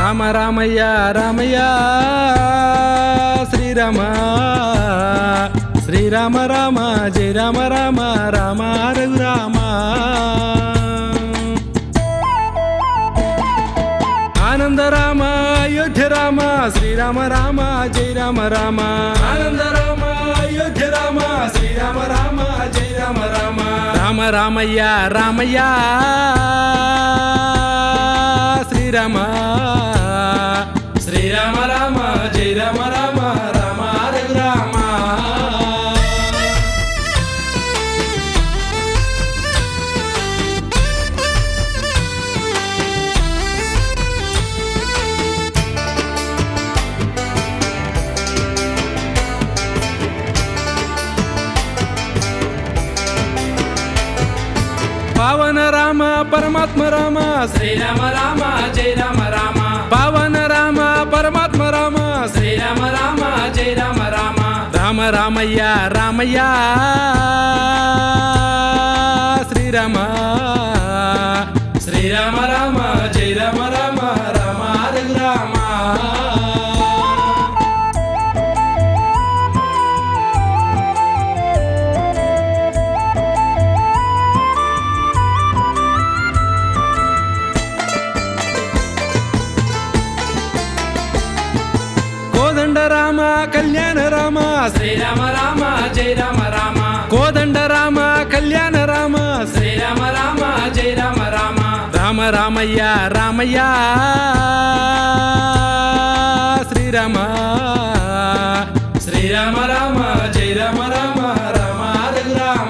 రామ రామయ్య రామయ్య శ్రీరామ శ్రీరామ రామ జయ రామ రామ రామ రఘురామ ఆనంద రామ అయోధ్య రామ శ్రీరామ రామ జయ రామ రామ ఆనంద రామ అయోధ్య రామ శ్రీరామ రామ జయ రామ రామ రామ రామయ్య రామయ్య శ్రీరామ శ్రీరామ రామ జయ రామ రామ రామ రఘురామ పావన రామ పరమాత్మ రామ శ్రీరామ రామ జయ రామ రామ పావన రామ పరమాత్మ రామ శ్రీరామ రామ జయ రామ రామ రామ రామయ్య రామయ్య శ్రీరామ శ్రీరామ రామ జయ రామ రామ రామ రఘురామ కోదండ రామ కళ్యాణ రామ శ్రీరామ రామ జయ రామ రామ కోదండ రామ కళ్యాణ రామ శ్రీరామ రామ జయ రామ రామ రామ రామయ్య రామయ్య శ్రీరామ శ్రీరామ రామ జయ రామ రామ రామ రఘురామ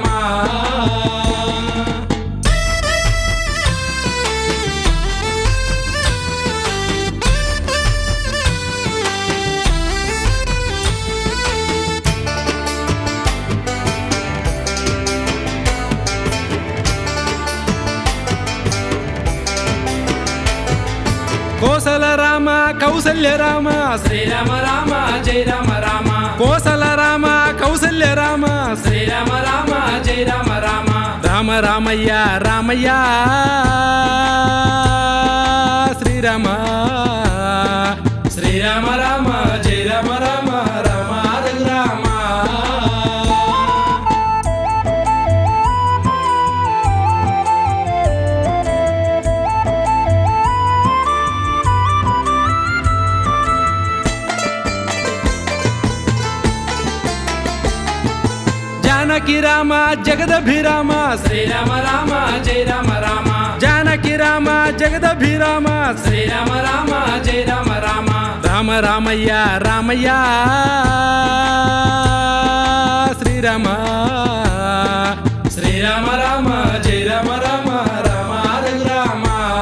కోసల రామ కౌసల్య రామ శ్రీరామ రామ జయ రామ రామ కోసల రామ కౌసల్య రామ శ్రీరామ రామ జయ రామ రామ రామ రామయ్య రామయ్య శ్రీరామ శ్రీరామ రామ జయ రామ రామ రామ రఘురామ జానకి రామ జగదభిరామ శ్రీరామ రామ జయ రామ రామ జానకి రామ జగదభిరామ శ్రీరామ రామ జయ రామ రామ రామ రామయ్య రామయ్య శ్రీరామ శ్రీరామ రామ జయ రామ రామ రామ రఘురామ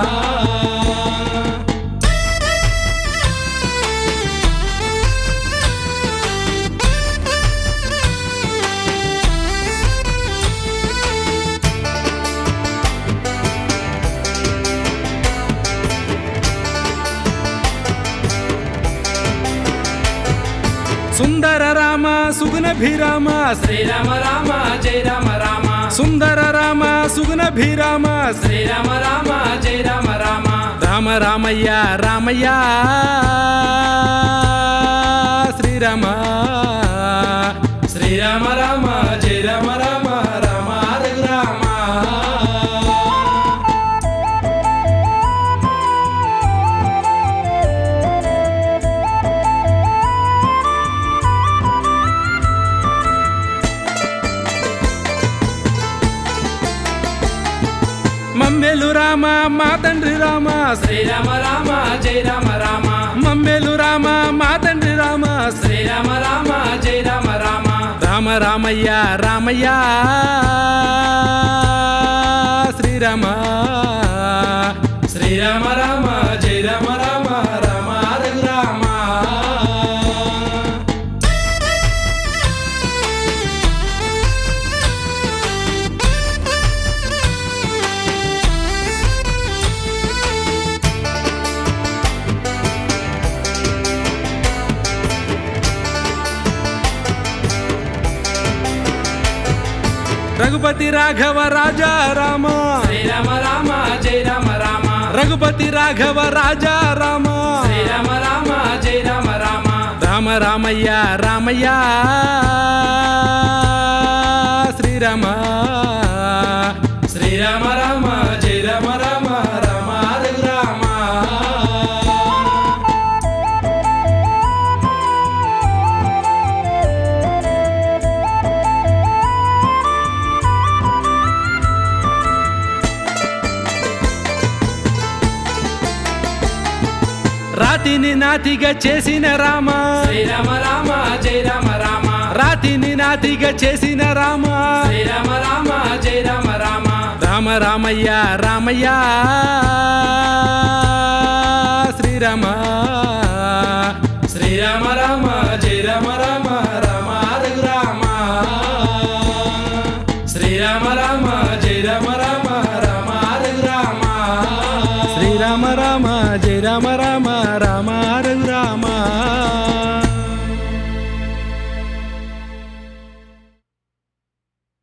సుందర రామ సుగుణభిరామ శ్రీరామ రామ జయ రామ రామ సుందర రామ సుగుణభిరామ శ్రీరామ రామ జయ రామ రామ రామ రామయ్య రామయ్య శ్రీరామ శ్రీరామ రామ జయ రామ రామ రామ రఘురామ మమ్మెలు రామ మా తండ్రి రామ శ్రీరామ రామ జయ రామ రామ మమ్మెలు రామ మా తండ్రి రామ శ్రీరామ రామ జయ రామ రామ రామ రామయ్య రామయ్య శ్రీరామ శ్రీరామ రామ జయ రామ రామ రామ రఘురామ రఘుపతి రాఘవ రాజా రామ శ్రీరామ రామ జయ రామ రామ రఘుపతి రాఘవ రాజా రామ రామ రామయ్య రామయ్య శ్రీరామ శ్రీరామ రామ జయ రామ రామ రామ రఘురామ రాతిని నాతిగా చేసిన రామ శ్రీరామ రామ జయ రామ రామ రాతిని నాతిగా చేసిన రామ శ్రీరామ రామ జయ రామ రామ రామ రామయ్య రామయ్య శ్రీరామ శ్రీరామ రామ జయ రామ రామ రామ రఘురామ శ్రీరామ రామ జయ రామ రామ రామ రఘురామ శ్రీరామ రామ జయ రామ రామ రామ రఘురామ